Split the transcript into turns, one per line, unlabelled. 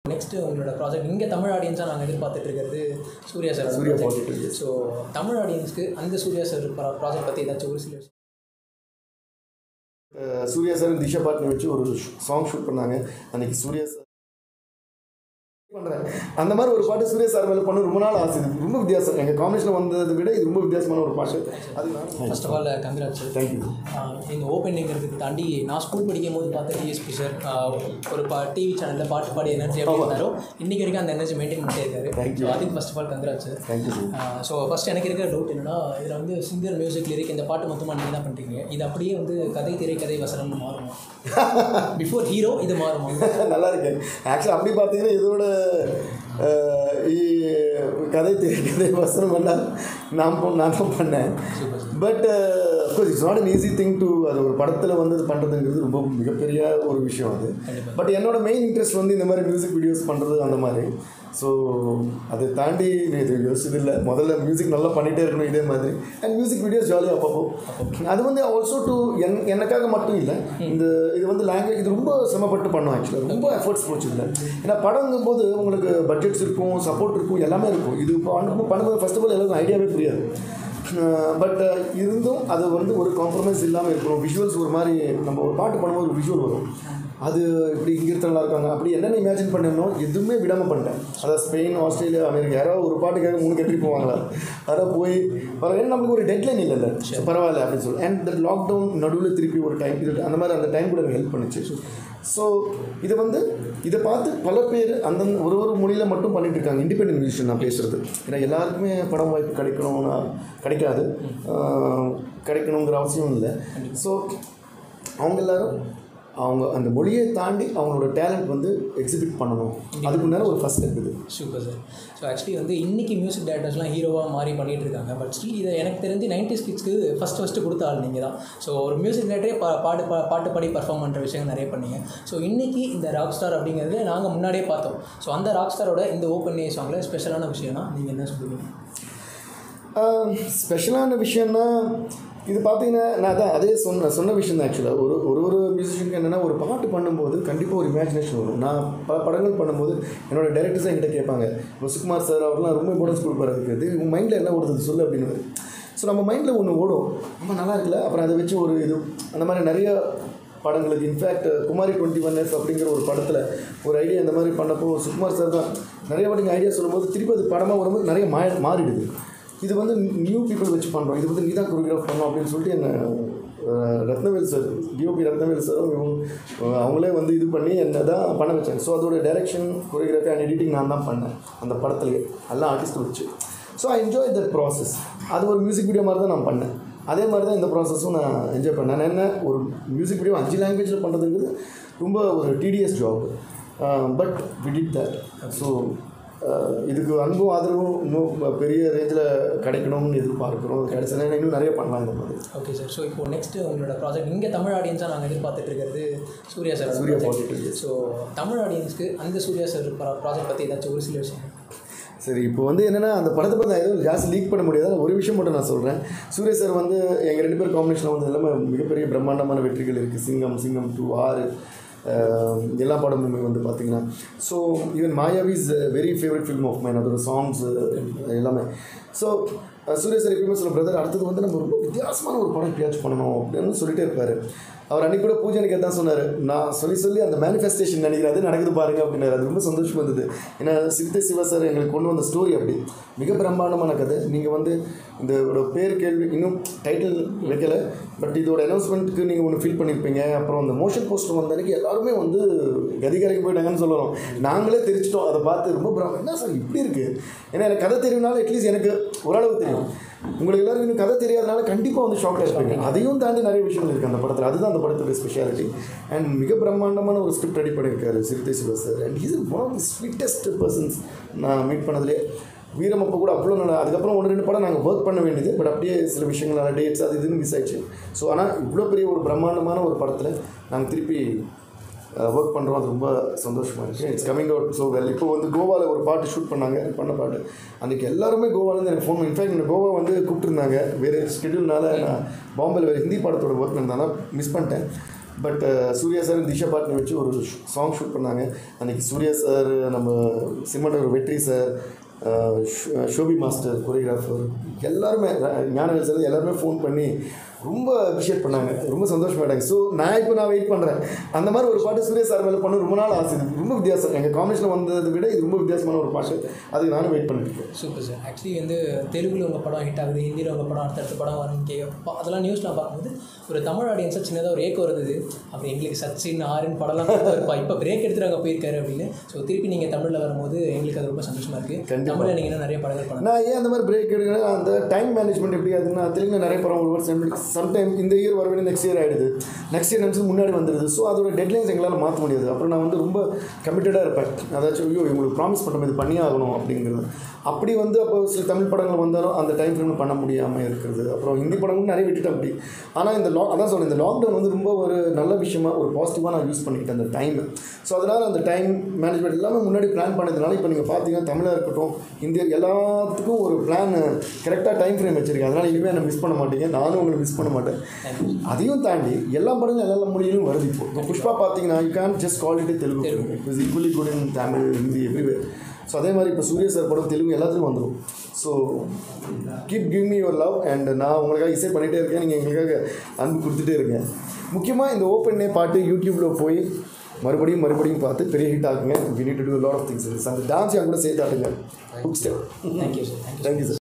Next உங்களோட project இங்கே தமிழ் ஆடியன்ஸாக நாங்கள் எதிர்பார்த்துட்டு இருக்கிறது Suriya sir
Suriya project, yes.
So Tamil ஆடியன்ஸ்க்கு அந்த சூர்யா சார் ப்ராஜெக்ட் பற்றி ஏதாச்சும் ஒரு சில விஷயம்
அஹ் சூர்யா சார் திஷா பாட்னி வச்சு ஒரு சாங் ஷூட் பண்ணாங்க அன்னைக்கு சூர்யா சார் பண்ணுறேன் அந்த மாதிரி ஒரு பாட்டு சூர்யா சார் மேலே பண்ண ரொம்ப நாள் ஆசை இது ரொம்ப வித்தியாசம் எங்கள் காம்பினேஷன் வந்ததை விட இது ரொம்ப வித்தியாசமான ஒரு பாட்டு அது
first of all congrats
thank you
இந்த ஓப்பனிங்கிறதுக்கு தாண்டி நான் ஸ்கூல் படிக்கும் போது பார்த்த டிஎஸ்பி சார் ஒரு பா டிவி சேனலில் பாட்டு பாடி எனர்ஜி எப்படி இருந்தாரோ இன்றைக்கி வரைக்கும் அந்த எனர்ஜி மெயின்டைன் பண்ணிட்டே இருக்காரு
Thank you.
So, அதுக்கு first of all congrats sir
thank you sir
so first எனக்கு இருக்கிற டவுட் என்னன்னா இதில் வந்து சிங்கர் மியூசிக் லிரிக் இந்த பாட்டு மொத்தமாக நீங்கள் தான் பண்ணுறீங்க இது அப்படியே வந்து கதை திரை கதை வசனம்னு மாறுமா பிஃபோர் ஹீரோ இது மாறுமா
நல்லா இருக்கு ஆக்சுவலாக அப்படி பார்த்தீங்கன்னா இதோட அஹ், இ- கதை தெரிய கதை வசனம் எல்லாம் நான் போ- நான் தான் பண்ணேன் but of course it's not an easy thing to அது ஒரு படத்தில் வந்து இது பண்ணுறதுங்கிறது ரொம்ப மிகப்பெரிய ஒரு விஷயம் அது பட் என்னோட மெயின் இன்ட்ரெஸ்ட் வந்து இந்த மாதிரி மியூசிக் வீடியோஸ் பண்ணுறது அந்த மாதிரி ஸோ அதை தாண்டி நான் இது யோசிச்சது இல்லை முதல்ல மியூசிக் நல்லா பண்ணிகிட்டே இருக்கணும் இதே மாதிரி அண்ட் மியூசிக் வீடியோஸ் ஜாலியாக அப்பப்போ அது வந்து ஆல்சோ டு என் எனக்காக மட்டும் இல்லை இந்த இது வந்து லாங்குவேஜ் இது ரொம்ப சிரமப்பட்டு பண்ணோம் ஆக்சுவலாக ரொம்ப எஃபர்ட்ஸ் போச்சு இல்லை ஏன்னா படங்கும்போது உங்களுக்கு பட்ஜெட்ஸ் இருக்கும் சப்போர்ட் இருக்கும் எல்லாமே இருக்கும் இது பண்ணும்போது பண்ணும்போது ஃபர்ஸ்ட் ஆஃப் ஆல் எல்லாருக்கும் ஐடியாவே புரியாது பட் இருந்தும் அது வந்து ஒரு காம்ப்ரமைஸ் இல்லாமல் இருக்கணும் விஷுவல்ஸ் ஒரு மாதிரி நம்ம ஒரு பாட்டு பண்ணும்போது ஒரு விஷுவல் வரும் அது இப்படி இங்கே நல்லா இருக்காங்க அப்படி என்னென்ன இமேஜின் பண்ணணும் எதுவுமே விடாமல் பண்ணிட்டேன் அதாவது ஸ்பெயின் ஆஸ்திரேலியா அமெரிக்கா யாராவது ஒரு பாட்டுக்காக மூணு கட்டி போவாங்களா அதான் போய் பரவாயில்ல நம்மளுக்கு ஒரு டெட்லைன் இல்லைல்ல So, பரவாயில்ல அப்படின்னு சொல்லி அண்ட் தட் லாக்டவுன் நடுவில் திருப்பி ஒரு டைம் இது அந்த மாதிரி அந்த டைம் கூட எனக்கு ஹெல்ப் பண்ணுச்சு ஸோ இது வந்து இதை பார்த்து பல பேர் அந்தந்த ஒரு ஒரு மொழியில் மட்டும் பண்ணிட்டு இருக்காங்க இண்டிபெண்டன்ட் மியூசிஷியன் நான் பேசுகிறது ஏன்னா எல்லாருக்குமே படம் வாய்ப்பு கிடைக்கணும்னா கிடைக்காது ஆஹ் கிடைக்கணுங்கிற அவசியம் இல்லை ஸோ அவங்க எல்லாரும் அவங்க அந்த மொழியை தாண்டி அவங்களோட டேலண்ட் வந்து எக்ஸிபிட் பண்ணணும் அதுக்கு முன்னாடி ஒரு ஃபஸ்ட் ஸ்டெப் இது
சூப்பர் சார் ஸோ ஆக்சுவலி வந்து இன்றைக்கி மியூசிக் டேரக்டர்ஸ்லாம் ஹீரோவாக மாறி பண்ணிட்டு இருக்காங்க பட் ஸ்டில் இதை எனக்கு தெரிஞ்சு நைன்டி கிட்ஸ்க்கு ஃபஸ்ட் ஃபஸ்ட்டு கொடுத்த ஆள் நீங்கள் தான் ஸோ ஒரு மியூசிக் டேரக்டரே பா பாட்டு பா பாட்டு பாடி பர்ஃபார்ம் பண்ணுற விஷயங்கள் நிறைய பண்ணீங்க ஸோ இன்றைக்கி இந்த ராக் ஸ்டார் அப்படிங்கிறது நாங்கள் முன்னாடியே பார்த்தோம் ஸோ அந்த ராக் ஸ்டாரோட இந்த ஓப்பன் ஏ சாங்கில் ஸ்பெஷலான விஷயம்னா நீங்கள் என்ன சொல்லுவீங்க
ஸ்பெஷலான விஷயம்னா இது பார்த்தீங்கன்னா நான் தான் அதே சொன்ன சொன்ன விஷயம் தான் ஆக்சுவலாக ஒரு ஒரு ஒரு மியூசிஷியனுக்கு என்னென்னா ஒரு பாட்டு பண்ணும்போது கண்டிப்பாக ஒரு இமேஜினேஷன் வரும் நான் பல படங்கள் பண்ணும்போது என்னோட டேரக்டர்ஸ் என்கிட்ட கேட்பாங்க இப்போ சுகுமார் சார் அவர்லாம் ரொம்ப இம்பார்ட்டன்ஸ் கொடுப்பாரு அதுக்கு இது உங்கள் மைண்டில் என்ன ஓடுது சொல்லு அப்படின்னு ஸோ நம்ம மைண்டில் ஒன்று ஓடும் ரொம்ப நல்லா இருக்குல்ல அப்புறம் அதை வச்சு ஒரு இது அந்த மாதிரி நிறைய படங்களுக்கு in fact Kumari twenty one F அப்படிங்கிற ஒரு படத்தில் ஒரு ஐடியா இந்த மாதிரி பண்ணப்போ சுகுமார் சார் தான் நிறைய வாட்டி ஐடியா சொல்லும்போது திருப்பி அது படமாக வரும்போது நிறைய மா மாறிடுது இது வந்து நியூ பீப்புள் வச்சு பண்ணுறோம் இது வந்து நீ தான் கொரியோகிராஃப் பண்ணணும் அப்படின்னு சொல்லிட்டு என்ன அஹ், ரத்னவேல் சார் டிஓபி ரத்னவேல் சாரும் இவங்க அஹ், அவங்களே வந்து இது பண்ணி என்னை தான் பண்ண வச்சாங்க ஸோ அதோட டைரக்ஷன் கொரியோகிராஃபி அண்ட் எடிட்டிங் நான் தான் பண்ணேன் அந்த படத்துலேயே எல்லாம் ஆர்டிஸ்ட் வச்சு so I enjoy that process அது ஒரு மியூசிக் வீடியோ மாதிரி தான் நான் பண்ணேன் அதே மாதிரி தான் இந்த ப்ராசஸும் நான் என்ஜாய் பண்ணேன் நான் என்ன ஒரு மியூசிக் வீடியோ அஞ்சு லாங்குவேஜில் பண்ணுறதுங்கிறது ரொம்ப ஒரு tedious job but we did that so இதுக்கு அன்பும் ஆதரவும் இன்னும் பெரிய ரேஞ்சில் கிடைக்கணும்னு எதிர்பார்க்குறோம் அது கிடைச்சதுனா இன்னும் நிறைய பண்ணலாம் இந்த மாதிரி
ஓகே சார் ஸோ இப்போ நெக்ஸ்ட் உங்களோட ப்ராஜெக்ட் இங்கே தமிழ் ஆடியன்ஸாக நாங்கள் எதிர்பார்த்துட்டு இருக்கிறது Suriya sir
Suriya project, yes.
So Tamil ஆடியன்ஸ்க்கு அந்த சூர்யா சார் ப்ராஜெக்ட் பற்றி ஏதாச்சும் ஒரு சில விஷயம்
சரி இப்போ வந்து என்னென்னா அந்த படத்தை பற்றி நான் எதுவும் ஜாஸ்தி லீக் பண்ண முடியாது ஒரு விஷயம் மட்டும் நான் சொல்கிறேன் சூர்யா சார் வந்து எங்கள் ரெண்டு பேர் காம்பினேஷனில் வந்து எல்லாமே மிகப்பெரிய பிரம்மாண்டமான வெற்றிகள் இருக்குது சிங்கம் சிங்கம் டூ ஆறு அஹ், எல்லா படமுமே வந்து பார்த்தீங்கன்னா so even Maayavi is very favourite film of mine அதோட சாங்ஸ் எல்லாமே ஸோ சூர்யா சார் எப்பயுமே சொல்ல பிரதர் அடுத்தது வந்து நம்ம ரொம்ப வித்தியாசமான ஒரு படம் எப்படியாச்சும் பண்ணணும் அப்படின்னு சொல்லிட்டே இருப்பார் அவர் அன்றைக்கி கூட பூஜை எனக்கு தான் சொன்னார் நான் சொல்லி சொல்லி அந்த மேனிஃபெஸ்டேஷன் நினைக்கிறேன் அது நடக்குது பாருங்க அப்படின்னாரு அது ரொம்ப சந்தோஷமாக இருந்தது ஏன்னா சித்த சிவா சார் எங்களுக்கு கொண்டு வந்த ஸ்டோரி அப்படி மிக பிரம்மாண்டமான கதை நீங்கள் வந்து இந்த இதோட பேர் கேள்வி இன்னும் டைட்டில் வைக்கல பட் இதோட அனௌன்ஸ்மெண்ட்டுக்கு நீங்கள் ஒன்று ஃபீல் பண்ணியிருப்பீங்க அப்புறம் அந்த மோஷன் போஸ்டர் வந்த அன்னைக்கு எல்லாருமே வந்து கதிகரைக்கு போயிட்டாங்கன்னு சொல்லலாம் நாங்களே தெரிச்சிட்டோம் அதை பார்த்து ரொம்ப பிரம் என்ன சார் இப்படி இருக்குது ஏன்னா எனக்கு கதை தெரியும்னால அட்லீஸ்ட் எனக்கு ஓரளவு தெரியும் உங்களுக்கு எல்லாரும் இன்னும் கதை தெரியாதனால கண்டிப்பாக வந்து ஷாக்கில் இருப்பீங்க அதையும் தாண்டி நிறைய விஷயங்கள் இருக்குது அந்த படத்தில் அதுதான் அந்த படத்துடைய ஸ்பெஷாலிட்டி அண்ட் மிக பிரம்மாண்டமான ஒரு ஸ்கிரிப்ட் ரெடி பண்ணியிருக்காரு Siruthai Siva sir and is one of the sweetest persons நான் மீட் பண்ணதுலேயே வீரம் அப்போ கூட அவ்வளோ நல்லா அதுக்கப்புறம் ஒன்று ரெண்டு படம் நாங்கள் ஒர்க் பண்ண வேண்டியது பட் அப்படியே சில விஷயங்களான டேட்ஸ் அது இதுன்னு மிஸ் ஆயிடுச்சு ஸோ ஆனால் இவ்வளோ பெரிய ஒரு பிரம்மாண்டமான ஒரு படத்தில் நாங்கள் திருப்பி ஒர்க் பண்ணுறோம் அது ரொம்ப சந்தோஷமாக இருக்குது it's coming out so well இப்போ வந்து கோவாவில் ஒரு பாட்டு ஷூட் பண்ணாங்க பண்ண பாட்டு அன்றைக்கி எல்லாருமே கோவாலேருந்து எனக்கு ஃபோன் இன்ஃபேக்ட் எனக்கு கோவா வந்து கூப்பிட்டுருந்தாங்க வேறு ஸ்கெடியூல்னால நான் பாம்பேல வேறு ஹிந்தி படத்தோட ஒர்க் இருந்தாலும் மிஸ் பண்ணிட்டேன் பட் சூர்யா சார் திஷா பாட்னி வச்சு ஒரு சாங் ஷூட் பண்ணாங்க அன்றைக்கி சூர்யா சார் நம்ம சிம்மட்டர் வெற்றி சார் அஹ் ஷோ- ஷோபி மாஸ்டர் கொரியோகிராஃபர் எல்லாருமே ர- ஞானவேல் சார் எல்லாருமே ஃபோன் பண்ணி ரொம்ப அப்ரிஷியேட் பண்ணாங்க ரொம்ப சந்தோஷமாயிட்டாங்க ஸோ நான் இப்போ நான் வெயிட் பண்ணுறேன் அந்த மாதிரி ஒரு பாட்டு சூர்யா சார் மேலே பண்ண ரொம்ப நாள் ஆசை இது ரொம்ப வித்தியாசம் எங்கள் காம்பினேஷனில் வந்ததை விட இது ரொம்ப வித்தியாசமான ஒரு பாட்டு அதுக்கு நானும் வெயிட் பண்ணிட்டு இருக்கேன்
சூப்பர் சார் ஆக்சுவலி வந்து தெலுங்குல உங்கள் படம் ஹிட் ஆகுது ஹிந்தியில் உங்கள் படம் அடுத்தடுத்த படம் வரும்னு கேட்க அதெல்லாம் நியூஸ்லாம் பார்க்கும்போது ஒரு தமிழ் ஆடியன்ஸாக சின்னதாக ஒரு ஏக்கம் இருந்தது அப்புறம் எங்களுக்கு சச்சின் ஆரின் படம்லாம் இருப்பா இப்போ பிரேக் எடுத்துட்டு அங்கே போயிருக்காரு அப்படின்னு ஸோ திருப்பி நீங்கள் தமிழில் வரும்போது எங்களுக்கு அது ரொம்ப சந்தோஷமாக இருக்குது
கண்டிப்பா.
தமிழில் நீங்கள் இன்னும் நிறைய படங்கள் பண்ணலாம்
நான் ஏன் அந்த மாதிரி பிரேக் எடுக்கிறேன் அந்த டைம் மேனேஜ்மெண்ட் எப்படி ஆகுதுன்னா தெலுங்குல நிறைய படம் ஒரு வருஷம் சம்டைம் இந்த இயர் வர வேண்டிய நெக்ஸ்ட் இயர் ஆகிடுது நெக்ஸ்ட் இயர் நினச்சி முன்னாடி வந்துடுது ஸோ அதோட டெட்லைன்ஸ் எங்களால் மாற்ற முடியாது அப்புறம் நான் வந்து ரொம்ப கமிட்டடாக இருப்பேன் அதாச்சும் ஐயோ இவங்களுக்கு ப்ராமிஸ் பண்ணுறோம் இது பண்ணி ஆகணும் அப்படிங்கிறது அப்படி வந்து அப்போ சில தமிழ் படங்கள் வந்தாலும் அந்த டைம் ஃப்ரேமில் பண்ண முடியாமல் இருக்கிறது அப்புறம் ஹிந்தி படங்களும் நிறைய விட்டுட்டேன் அப்படி ஆனால் இந்த லா அதான் சொல்றேன் இந்த லாக்டவுன் வந்து ரொம்ப ஒரு நல்ல விஷயமா ஒரு பாசிட்டிவாக நான் யூஸ் பண்ணிக்கிட்டேன் அந்த டைம் ஸோ அதனால் அந்த டைம் மேனேஜ்மெண்ட் எல்லாமே முன்னாடி பிளான் பண்ணதுனால இப்போ நீங்கள் பார்த்தீங்கன்னா தமிழாக இருக்கட்டும் இந்திய எல்லாத்துக்கும் ஒரு பிளான் கரெக்டாக டைம் ஃப்ரேம் வச்சுருக்கேன் அதனால் இனிமேல் என்ன மிஸ் பண்ண மாட்டீங்க நானும் உங்களை மிஸ் பண்ண மாட்டேன் அதையும் தாண்டி எல்லா படங்களும் எல்லா மொழியிலும் வருது இப்போ இப்போ புஷ்பா பார்த்தீங்கன்னா you can just call it Telugu it equally good in Tamil Hindi everywhere so அதே மாதிரி இப்போ சூர்யா சார் படம் தெலுங்கு எல்லாத்துலையும் வந்துடும் so keep give me your love and நான் உங்களுக்காக இசை பண்ணிகிட்டே இருக்கேன் நீங்கள் எங்களுக்காக அன்பு கொடுத்துட்டே இருங்க முக்கியமாக இந்த ஓப்பன் டே பாட்டு யூடியூப்பில் போய் மறுபடியும் மறுபடியும் பார்த்து பெரிய ஹிட் ஆகுங்க we need to do lot of things அந்த டான்ஸ் என் கூட சேர்த்து ஆடுங்க hook step
thank you sir thank you
thank you sir